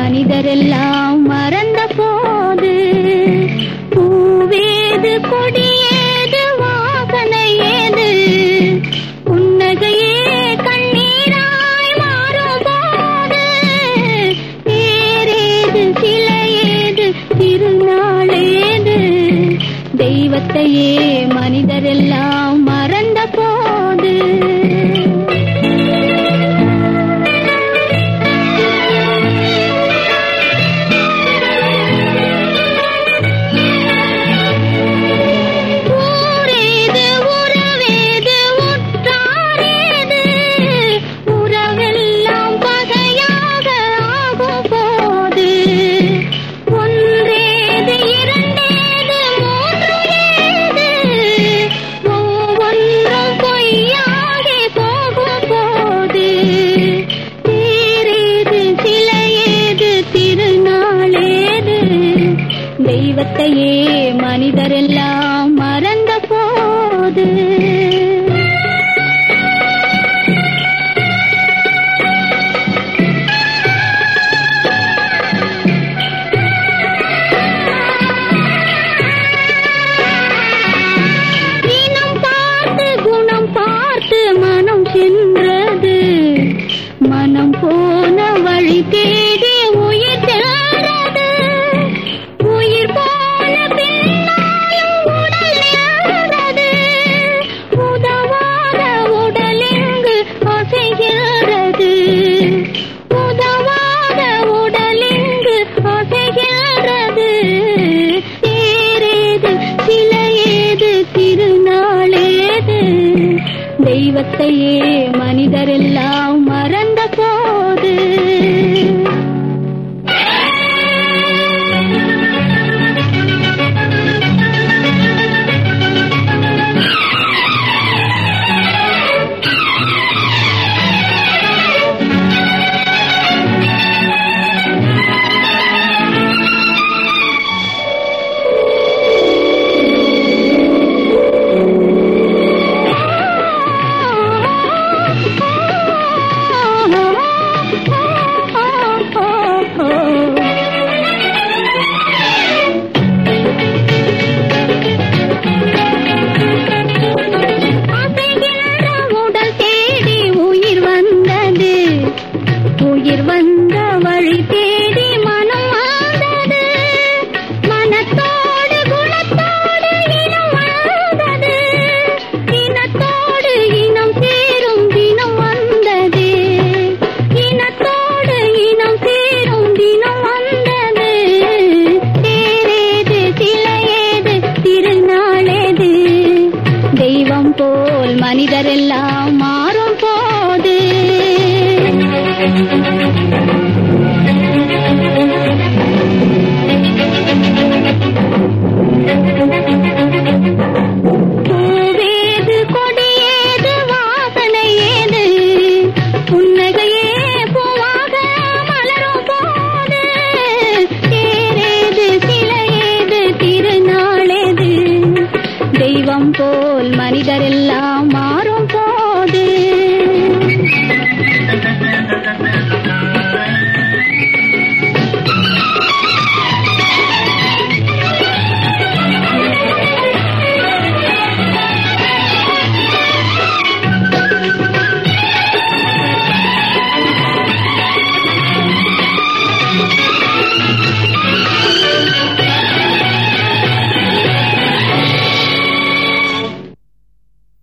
மனிதரெல்லாம் மறந்த போது பூவேது கொடியேது வாசனை ஏது புன்னகையே கண்ணீராய் மாறும் போது பேரேது சிலையேது திருநாளேது தெய்வத்தையே மனிதரெல்லாம் மறந்த போது ஊரேது உறவேது உற்றாரேது உறவெல்லாம் பகையாக ஆகும் போது ஒன்றேது இரண்டேது மூன்று ஏது ஒவ்வொன்றும் பொய்யாகி போகும் போது பேரேது சிலையேது திருநாளேது தெய்வத்தையே மனிதரெல்லாம் மறந்த போது இனம் பார்த்து குணம் பார்த்து மனம் சென்றது மனம் போன வழி தேடி உயிர் சென்றது உயிர் போன பின்னாலும் உடல் நின்றது உதவாத உடல் இங்கு அசைகிறது உதவாத உடல் இங்கு அசைகிறது தேரேது சிலையேது திருநாளேது தெய்வத்தையே மனிதரெல்லாம் மறந்த போது அசைகின்ற உடல் தேடி உயிர் வந்தது உயிர் வந்த வழி தேடி மனம் வந்தது மனத்தோடு குணத்தோடு இனம் வந்தது இனத்தோடு இனம் சேரும் தினம் வந்தது இனத்தோடு இனம் சேரும் தினம் வந்தது தேரேது சிலையேது திருநாளேது தெய்வம் போல் மனிதரெல்லாம் மாறும் போது பூவேது கொடியேது வாசனை ஏது புன்னகையே பூவாக மலரும் போது தேரேது சிலையேது திருநாளேது தெய்வம் போல் மனிதரெல்லாம் மா